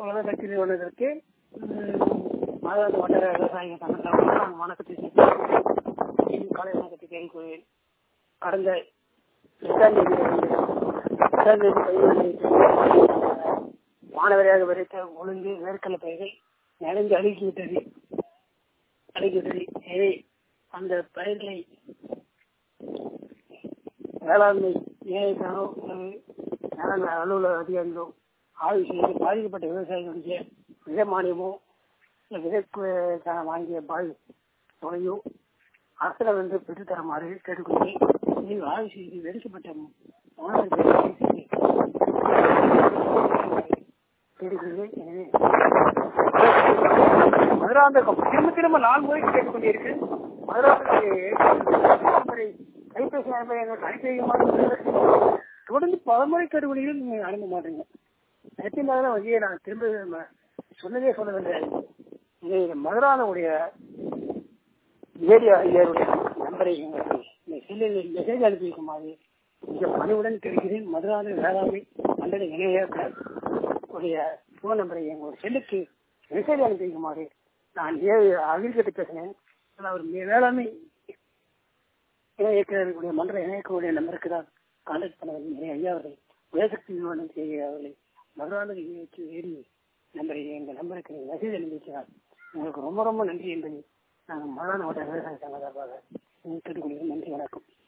உலக சக்தி நிறுவனத்திற்கு மாதாந்த வட்டார விவசாயிகள் சங்க சார்பாக நான் வணக்கத்தை தெரிவித்துக் காலை வணக்கத்தை தெரிவிக்கிறேன் கடந்த எட்டாம் தேதி எட்டாம் தேதி பதினொன்று மாணவரையாக விரைத்த ஒழுங்கு மேற்கொள்ள பயிர்கள் நனைந்து அழுகிவிட்டது அழுகிவிட்டது எனவே அந்த பயிர்களை வேளாண்மை நியாயத்தானோ வேளாண் அலுவலக அதிகாரிகளோ ஆய்வு செய்து பாதிக்கப்பட்ட விவசாயிகளுடைய விதை மானியமோ இல்லை விதைக்கான வாங்கிய பாய் தொகையோ அரசிடம் வந்து பெற்றுத்தருமாறு கேட்டுக்கொண்டு நீங்கள் ஆய்வு செய்து வெடிக்கப்பட்ட மாணவர்கள் கேட்டுக்கொள்கிறேன் எனவே மதுராந்தகம் திரும்ப திரும்ப நாலு முறைக்கு கேட்டுக்கொண்டிருக்கு மதுராந்தகம் கைபேசி அனுப்ப தொடர்ந்து பல முறை கேட்டுக்கொண்டீர்கள் நீங்க அனுப்ப மாட்டீங்க எத்தனை வகையை நான் திரும்ப சொன்னதே சொன்னதில்லை இது மதுரானுடைய ஏரியா ஐயருடைய நம்பரை எங்களுக்கு செல்லில் மெசேஜ் அனுப்பி வைக்குமாறு மிக பணிவுடன் தெரிகிறேன் மதுரான வேளாண்மை மண்டல இணையர்கள் உடைய போன் நம்பரை எங்களுடைய செல்லுக்கு மெசேஜ் அனுப்பி வைக்குமாறு நான் அகில்கிட்ட பேசினேன் அவர் வேளாண்மை இணையர்களுடைய மண்டல இணையக்கூடிய நம்பருக்கு தான் கான்டாக்ட் பண்ண வேண்டும் ஐயா அவர்கள் உயர்சக்தி நிறுவனம் செய்ய அவர்களை மதுரான ஏரி நம்பரை எங்கள் நம்பருக்கு நீங்கள் மெசேஜ் அனுப்பி வைக்கிறார் உங்களுக்கு ரொம்ப ரொம்ப நன்றி என்பதை நாங்கள் மதுரான ஓட்ட விவசாய சங்க சார்பாக கேட்டுக்கொள்கிறோம் நன்றி வணக்கம்